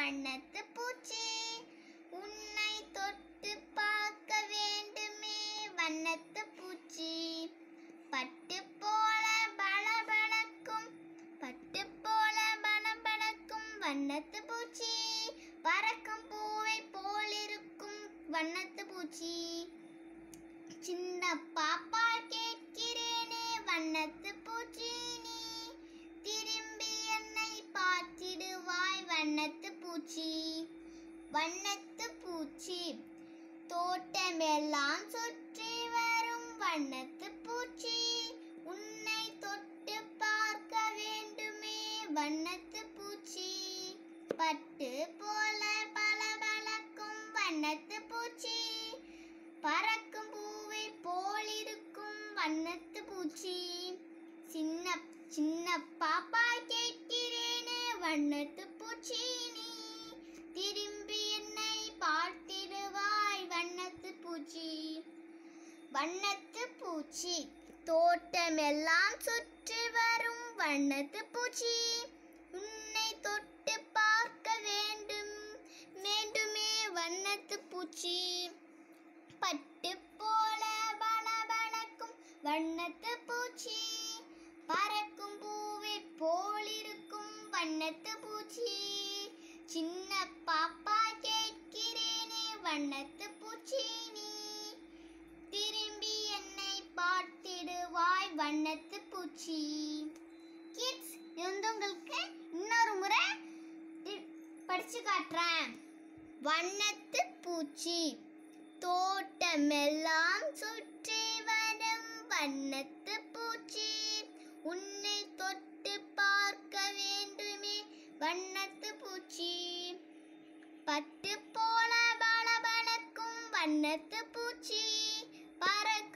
வண்ணத்து பூச்சி உன்னை தொட்டு பார்க்க வேண்டுமே வண்ணத்து பூச்சி பட்டு போல பளபளக்கும் பட்டு போல பளபளக்கும் வண்ணத்து பூச்சி பறக்கும் பூவை போலிருக்கும் வண்ணத்து பூச்சி சின்ன பாப்பா கேட்கிறேனே வண்ணத்து பூச்சி நீ திரும்பி என்னை பார்த்திடுவாய் வண்ணத்து பூச்சி வண்ணத்து பூச்சி தோட்டமெல்லாம் சுற்றி வரும் வண்ணத்து பூச்சி உன்னை தொட்டு பார்க்க வேண்டுமே வண்ணத்து பூச்சி பட்டு போல பளபளக்கும் வண்ணத்து பூச்சி பறக்கும் பூவை போலிருக்கும் வண்ணத்து பூச்சி சின்ன சின்ன பாப்பா கேட்கிறேனே வண்ணத்து பூச்சி நீ திரும்பி என்னை பார்த்திடுவாய் வண்ணத்து பூச்சி வண்ணத்து பூச்சி தோட்டமெல்லாம் சுற்றி வரும் வண்ணத்து பூச்சி உன்னை தொட்டு பார்க்க வேண்டும் வேண்டுமே வண்ணத்து பூச்சி பட்டு போல பளபளக்கும் வண்ணத்து பூச்சி பறக்கும் பூவை போலிருக்கும் வண்ணத்து பூச்சி சின்ன பாப்பா கேட்கிறேனே வண்ணத்து பூச்சி நீ திரும்பி என்னை பார்த்திடுவாய் வண்ணத்து பூச்சி கிட்ஸ் இது வந்து உங்களுக்கு இன்னொரு முறை இ- படிச்சு காட்டுறேன் வண்ணத்து பூச்சி தோட்டமெல்லாம் சுற்றி வரும் வண்ணத்து பூச்சி உன்னை தொட்டு பார்க்க வேண்டுமே வண்ணத்து பூச்சி பட்டு போல பளபளக்கும் வண்ணத்து பூச்சி பறக்கும்